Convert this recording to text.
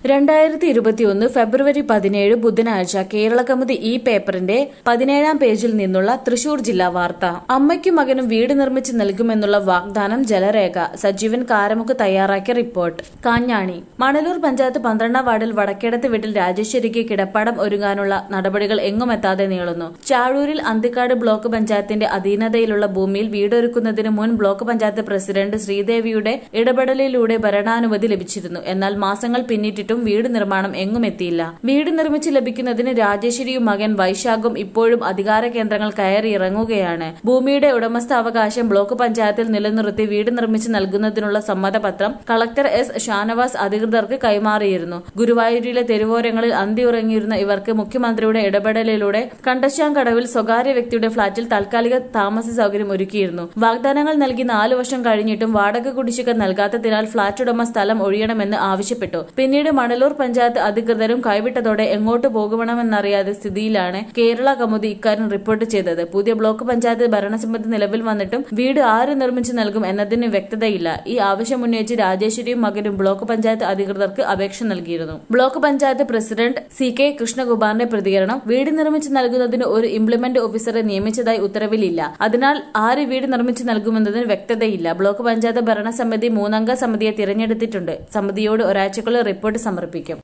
രണ്ടായിരത്തി ഇരുപത്തിയൊന്ന് ഫെബ്രുവരി പതിനേഴ് ബുധനാഴ്ച കേരള കൗമുദി ഈ പേപ്പറിന്റെ പതിനേഴാം പേജിൽ നിന്നുള്ള തൃശൂർ ജില്ലാ വാർത്ത അമ്മയ്ക്കും മകനും വീട് നിർമ്മിച്ച് നൽകുമെന്നുള്ള വാഗ്ദാനം ജലരേഖ സജീവൻ കാരമുക്ക് തയ്യാറാക്കിയ റിപ്പോർട്ട് കാഞ്ഞാണി മണലൂർ പഞ്ചായത്ത് പന്ത്രണ്ടാം വാർഡിൽ വടക്കേടത്ത് വീട്ടിൽ രാജേശ്വരിക്ക് കിടപ്പാടം ഒരുങ്ങാനുള്ള നടപടികൾ എങ്ങുമെത്താതെ നീളുന്നു ചാഴൂരിൽ അന്തിക്കാട് ബ്ലോക്ക് പഞ്ചായത്തിന്റെ അധീനതയിലുള്ള ഭൂമിയിൽ വീടൊരുക്കുന്നതിന് മുൻ ബ്ലോക്ക് പഞ്ചായത്ത് പ്രസിഡന്റ് ശ്രീദേവിയുടെ ഇടപെടലിലൂടെ ഭരണാനുമതി ലഭിച്ചിരുന്നു എന്നാൽ മാസങ്ങൾ പിന്നിട്ടിട്ടും വീട് നിർമ്മാണം എങ്ങും എത്തിയില്ല വീട് നിർമ്മിച്ച് ലഭിക്കുന്നതിന് രാജേശ്വരിയും മകൻ വൈശാഖും ഇപ്പോഴും അധികാര കേന്ദ്രങ്ങൾ കയറി ഇറങ്ങുകയാണ് ഭൂമിയുടെ ഉടമസ്ഥാവകാശം ബ്ലോക്ക് പഞ്ചായത്തിൽ നിലനിർത്തി വീട് നിർമ്മിച്ച് നൽകുന്നതിനുള്ള സമ്മതപത്രം കളക്ടർ എസ് ഷാനവാസ് അധികൃതർക്ക് കൈമാറിയിരുന്നു ഗുരുവായൂരിലെ തെരുവോരങ്ങളിൽ അന്തിയുറങ്ങിയിരുന്ന ഇവർക്ക് മുഖ്യമന്ത്രിയുടെ ഇടപെടലിലൂടെ കണ്ടശാങ്കടവിൽ സ്വകാര്യ വ്യക്തിയുടെ ഫ്ളാറ്റിൽ താൽക്കാലിക താമസ സൗകര്യം ഒരുക്കിയിരുന്നു വാഗ്ദാനങ്ങൾ നൽകി നാലു വർഷം കഴിഞ്ഞിട്ടും വാടക കുടിശ്ശിക നൽകാത്തതിനാൽ ഫ്ളാറ്റ് ഉടമ സ്ഥലം ഒഴിയണമെന്ന് ആവശ്യപ്പെട്ടു പിന്നീട് മണലൂർ പഞ്ചായത്ത് അധികൃതരും കൈവിട്ടതോടെ എങ്ങോട്ട് പോകുമെന്നറിയാതെ സ്ഥിതിയിലാണ് കേരള കൗമുദി ഇക്കാര്യം റിപ്പോർട്ട് ചെയ്തത് പുതിയ ബ്ലോക്ക് പഞ്ചായത്ത് ഭരണസമിതി നിലവിൽ വന്നിട്ടും വീട് ആര് നിർമ്മിച്ചു നൽകും എന്നതിന് വ്യക്തതയില്ല ഈ ആവശ്യമുന്നയിച്ച് രാജേശ്വരിയും മകനും ബ്ലോക്ക് പഞ്ചായത്ത് അധികൃതർക്ക് അപേക്ഷ നൽകിയിരുന്നു block panchayat president C K കൃഷ്ണകുമാറിന്റെ പ്രതികരണം വീട് നിർമ്മിച്ചു നൽകുന്നതിന് ഒരു ഇംപ്ലിമെന്റ് ഓഫീസറെ നിയമിച്ചതായി ഉത്തരവിലില്ല അതിനാൽ ആര് വീട് നിർമ്മിച്ചു നൽകുമെന്നതിന് വ്യക്തതയില്ല ബ്ലോക്ക് പഞ്ചായത്ത് ഭരണസമിതി മൂന്നംഗ സമിതിയെ തിരഞ്ഞെടുത്തിട്ടുണ്ട് സമിതിയോട് ഒരാഴ്ചക്കുള്ളിൽ റിപ്പോർട്ട് സമർപ്പിക്കും